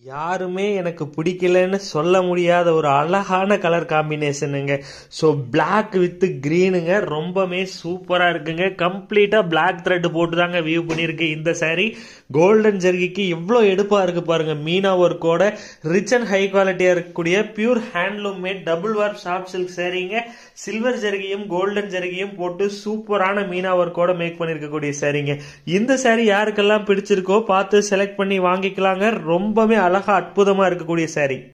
யாருமே எனக்கு பிடிக்கலன்னு சொல்ல முடியாத ஒரு அழகான கலர் காம்பினேஷனுங்க ஸோ Black வித் க்ரீனுங்க ரொம்பவே சூப்பராக இருக்குங்க கம்ப்ளீட்டாக Black த்ரெட் போட்டு தாங்க வியூ பண்ணியிருக்கு இந்த saree கோல்டன் ஜெர்கிக்கு எவ்வளோ எடுப்பாக இருக்கு பாருங்க மீனா ஒர்க்கோட ரிச் அண்ட் ஹை குவாலிட்டியாக இருக்கக்கூடிய pure handloom made double warp soft silk சாரீங்க சில்வர் ஜெர்கியும் கோல்டன் ஜெர்கியும் போட்டு சூப்பரான மீனா ஒர்க்கோட மேக் பண்ணியிருக்கக்கூடிய சாரீங்க இந்த saree யாருக்கெல்லாம் பிடிச்சிருக்கோ பார்த்து செலக்ட் பண்ணி வாங்கிக்கலாங்க ரொம்பவே அழகா அற்புதமா இருக்கக்கூடிய saree